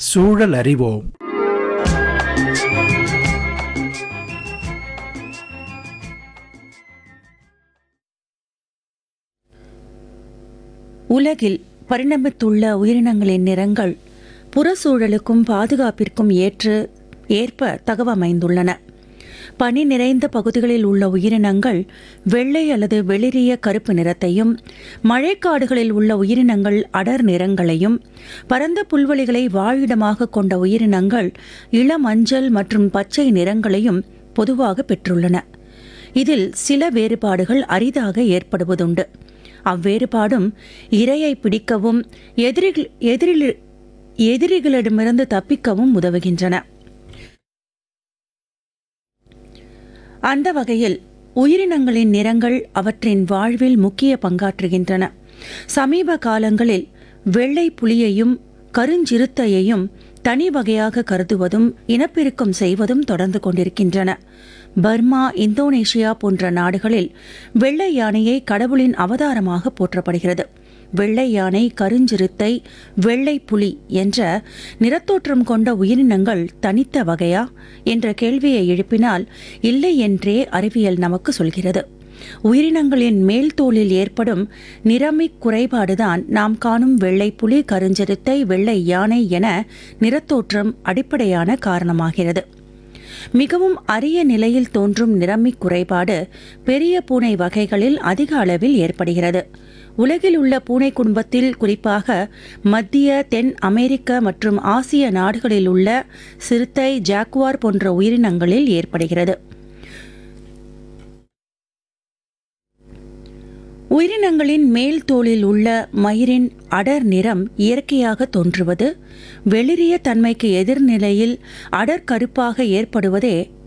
சூழல் அறிவோம் உலகில் பரிணமித்துள்ள உயிரினங்களின் நிறங்கள் புறச்சூழலுக்கும் பாதுகாப்பிற்கும் ஏற்று ஏற்ப தகவமைந்துள்ளன பனி நிறைந்த பகுதிகளில் உள்ள உயிரினங்கள் வெள்ளை அல்லது வெளிரிய கருப்பு நிறத்தையும் மழைக்காடுகளில் உள்ள உயிரினங்கள் அடர் நிறங்களையும் பரந்த புல்வெளிகளை வாழிடமாக கொண்ட உயிரினங்கள் இளமஞ்சள் மற்றும் பச்சை நிறங்களையும் பொதுவாக பெற்றுள்ளன இதில் சில வேறுபாடுகள் அரிதாக ஏற்படுவதுண்டு அவ்வேறுபாடும் இரையை பிடிக்கவும் எதிரிகள் எதிரில் எதிரிகளிடமிருந்து தப்பிக்கவும் உதவுகின்றன அந்த வகையில் உயிரினங்களின் நிறங்கள் அவற்றின் வாழ்வில் முக்கிய பங்காற்றுகின்றன சமீப காலங்களில் வெள்ளை புலியையும் கருஞ்சிறுத்தையையும் தனி வகையாக கருதுவதும் இனப்பெருக்கம் செய்வதும் தொடர்ந்து கொண்டிருக்கின்றன பர்மா இந்தோனேஷியா போன்ற நாடுகளில் வெள்ளை யானையை கடவுளின் அவதாரமாக போற்றப்படுகிறது வெள்ளை யானை கருஞ்சிறுத்தை வெள்ளை புலி என்ற நிறத்தோற்றம் கொண்ட உயிரினங்கள் தனித்த வகையா என்ற கேள்வியை எழுப்பினால் இல்லை என்றே அறிவியல் நமக்கு சொல்கிறது உயிரினங்களின் மேல் தோலில் ஏற்படும் நிறமிக் குறைபாடுதான் நாம் காணும் வெள்ளை புலி கருஞ்சிறுத்தை வெள்ளை யானை என நிறத்தோற்றம் அடிப்படையான காரணமாகிறது மிகவும் அரிய நிலையில் தோன்றும் நிறமிக் குறைபாடு பெரிய பூனை வகைகளில் அதிக அளவில் ஏற்படுகிறது உலகில் உள்ள பூனை குடும்பத்தில் குறிப்பாக மத்திய தென் அமெரிக்க மற்றும் ஆசிய நாடுகளில் உள்ள சிறுத்தை ஜாக்குவார் போன்ற உயிரினங்களில் ஏற்படுகிறது உயிரினங்களின் மேல் தோலில் உள்ள மயிரின் அடர் நிறம் இயற்கையாக தோன்றுவது வெளிரிய தன்மைக்கு எதிர்நிலையில் அடர் கருப்பாக ஏற்படுவதே